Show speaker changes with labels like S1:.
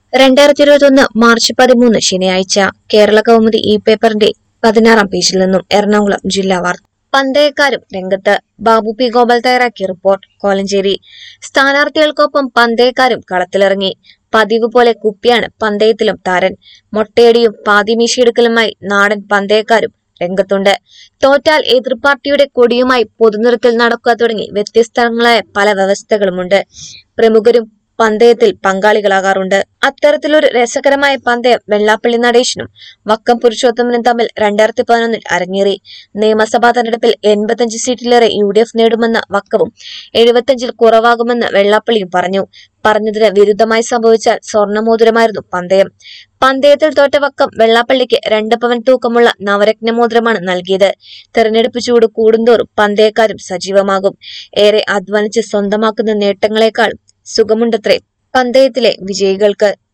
S1: രണ്ടായിരത്തി ഇരുപത്തൊന്ന് മാർച്ച് പതിമൂന്ന് ശനിയാഴ്ച കേരള കൗമുദി ഈ പേപ്പറിന്റെ പതിനാറാം പേജിൽ നിന്നും എറണാകുളം ജില്ലാ വാർത്ത പന്തയക്കാരും രംഗത്ത് ബാബു പി ഗോപാൽ തയ്യാറാക്കിയ റിപ്പോർട്ട് കോലഞ്ചേരി സ്ഥാനാർത്ഥികൾക്കൊപ്പം പന്തയക്കാരും കളത്തിലിറങ്ങി പതിവ് പോലെ കുപ്പിയാണ് പന്തയത്തിലും താരൻ മൊട്ടയടിയും പാതിമീശയെടുക്കലുമായി നാടൻ പന്തയക്കാരും രംഗത്തുണ്ട് തോറ്റാൽ എതിർ പാർട്ടിയുടെ കൊടിയുമായി പൊതുനിരത്തിൽ നടക്കുക തുടങ്ങി വ്യത്യസ്തങ്ങളായ പല വ്യവസ്ഥകളുമുണ്ട് പ്രമുഖരും പന്തയത്തിൽ പങ്കാളികളാകാറുണ്ട് അത്തരത്തിലൊരു രസകരമായ പന്തയം വെള്ളാപ്പള്ളി നടേശനും വക്കം പുരുഷോത്തമനും തമ്മിൽ രണ്ടായിരത്തി പതിനൊന്നിൽ അരങ്ങേറി നിയമസഭാ തെരഞ്ഞെടുപ്പിൽ എൺപത്തഞ്ച് സീറ്റിലേറെ യു ഡി എഫ് നേടുമെന്ന വക്കവും എഴുപത്തഞ്ചിൽ കുറവാകുമെന്ന് വെള്ളാപ്പള്ളിയും പറഞ്ഞു പറഞ്ഞതിന് വിരുദ്ധമായി സംഭവിച്ചാൽ സ്വർണ്ണമോതിരമായിരുന്നു പന്തയം പന്തയത്തിൽ തോറ്റ വക്കം വെള്ളാപ്പള്ളിക്ക് രണ്ട് പവൻ തൂക്കമുള്ള നവരത്ന മോതിരമാണ് നൽകിയത് തെരഞ്ഞെടുപ്പ് ചൂട് കൂടുന്തോറും പന്തയക്കാരും സജീവമാകും ഏറെ അധ്വാനിച്ച് സ്വന്തമാക്കുന്ന നേട്ടങ്ങളെക്കാൾ സുഖമുണ്ടത്രേ പന്തയത്തിലെ വിജയികൾക്ക്